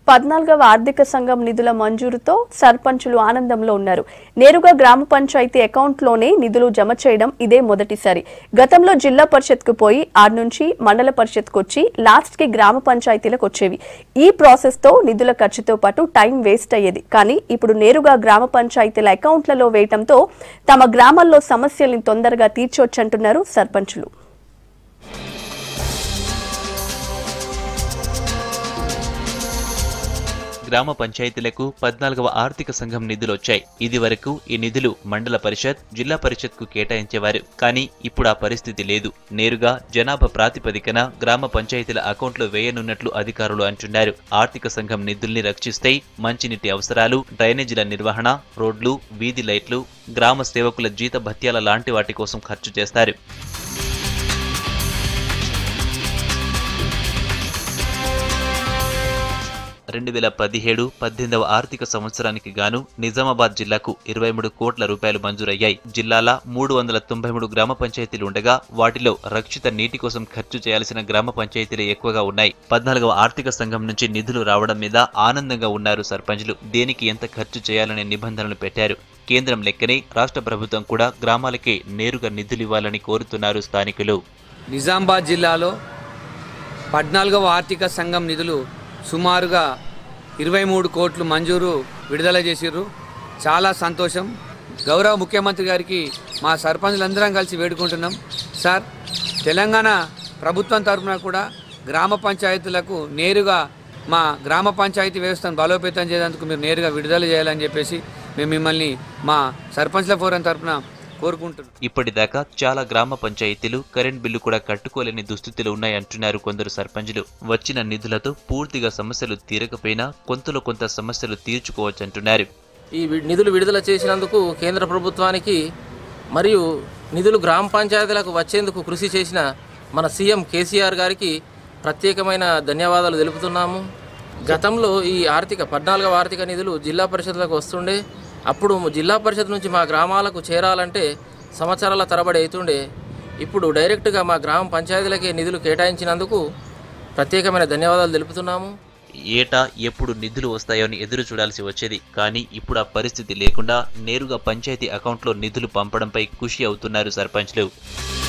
పద్నాలుగవ ఆర్థిక సంఘం నిధుల మంజూరుతో సర్పంచులు ఆనందంలో ఉన్నారు నేరుగా గ్రామ పంచాయతీ అకౌంట్లోనే నిధులు జమ చేయడం ఇదే మొదటిసారి గతంలో జిల్లా పరిషత్కు పోయి ఆడ నుంచి మండల పరిషత్కు వచ్చి లాస్ట్ కి గ్రామ పంచాయతీలకు వచ్చేవి ఈ ప్రాసెస్ తో నిధుల ఖర్చుతో పాటు టైం వేస్ట్ అయ్యేది కానీ ఇప్పుడు నేరుగా గ్రామ పంచాయతీల అకౌంట్లలో వేయటంతో తమ గ్రామాల్లో సమస్యల్ని తొందరగా తీర్చొచ్చంటున్నారు సర్పంచులు గ్రామ పంచాయతీలకు పద్నాలుగవ ఆర్థిక సంఘం నిధులు వచ్చాయి ఇది వరకు ఈ నిధులు మండల పరిషత్ జిల్లా పరిషత్ కు కేటాయించేవారు కానీ ఇప్పుడు ఆ పరిస్థితి లేదు నేరుగా జనాభా ప్రాతిపదికన గ్రామ పంచాయతీల అకౌంట్లో వేయనున్నట్లు అధికారులు అంటున్నారు ఆర్థిక సంఘం నిధుల్ని రక్షిస్తే మంచినీటి అవసరాలు డ్రైనేజీల నిర్వహణ రోడ్లు వీధి లైట్లు గ్రామ సేవకుల జీత భత్యాల లాంటి వాటి కోసం ఖర్చు చేస్తారు రెండు వేల పదిహేడు పద్దెనిమిదవ ఆర్థిక సంవత్సరానికి గాను నిజామాబాద్ జిల్లాకు ఇరవై మూడు కోట్ల రూపాయలు మంజూరయ్యాయి జిల్లాల మూడు వందల తొంభై మూడు గ్రామ పంచాయతీలు ఉండగా వాటిలో రక్షిత నీటి కోసం ఖర్చు చేయాల్సిన గ్రామ పంచాయతీలు ఎక్కువగా ఉన్నాయి పద్నాలుగవ ఆర్థిక సంఘం నుంచి నిధులు రావడం మీద ఆనందంగా ఉన్నారు సర్పంచ్లు దేనికి ఎంత ఖర్చు చేయాలనే నిబంధనలు పెట్టారు కేంద్రం లెక్కనే రాష్ట్ర ప్రభుత్వం కూడా గ్రామాలకే నేరుగా నిధులు ఇవ్వాలని కోరుతున్నారు స్థానికులు నిజామాబాద్ జిల్లాలో పద్నాలుగవ ఆర్థిక సంఘం నిధులు సుమారుగా ఇరవై మూడు కోట్లు మంజూరు విడుదల చేసిర్రు చాలా సంతోషం గౌరవ ముఖ్యమంత్రి గారికి మా సర్పంచులందరం కలిసి వేడుకుంటున్నాం సార్ తెలంగాణ ప్రభుత్వం తరఫున కూడా గ్రామ పంచాయతీలకు నేరుగా మా గ్రామ పంచాయతీ వ్యవస్థను బలోపేతం చేయడానికి మీరు నేరుగా విడుదల చేయాలని చెప్పేసి మేము మిమ్మల్ని మా సర్పంచ్ల ఫోరం తరఫున కోరుకుంటున్నాం ఇప్పటిదాకా చాలా గ్రామ పంచాయతీలు కరెంట్ బిల్లు కూడా కట్టుకోలేని దుస్థితిలో ఉన్నాయంటున్నారు కొందరు సర్పంచులు వచ్చిన నిధులతో పూర్తిగా సమస్యలు తీరకపోయినా కొంతలో కొంత సమస్యలు తీర్చుకోవచ్చంటున్నారు ఈ వి- నిధులు విడుదల చేసినందుకు కేంద్ర ప్రభుత్వానికి మరియు నిధులు గ్రామ పంచాయతీలకు వచ్చేందుకు కృషి చేసిన మన సీఎం కేసీఆర్ గారికి ప్రత్యేకమైన ధన్యవాదాలు తెలుపుతున్నాము గతంలో ఈ ఆర్థిక పద్నాలుగవ ఆర్థిక నిధులు జిల్లా పరిషత్లకు వస్తుండే అప్పుడు జిల్లా పరిషత్ నుంచి మా గ్రామాలకు చేరాలంటే సంవత్సరాల తరబడి అవుతుండే ఇప్పుడు డైరెక్ట్గా మా గ్రామ పంచాయతీలకే నిధులు కేటాయించినందుకు ప్రత్యేకమైన ధన్యవాదాలు తెలుపుతున్నాము ఏటా ఎప్పుడు నిధులు వస్తాయో అని ఎదురు చూడాల్సి వచ్చేది కానీ ఇప్పుడు ఆ పరిస్థితి లేకుండా నేరుగా పంచాయతీ అకౌంట్లో నిధులు పంపడంపై ఖుషి అవుతున్నారు సర్పంచ్లు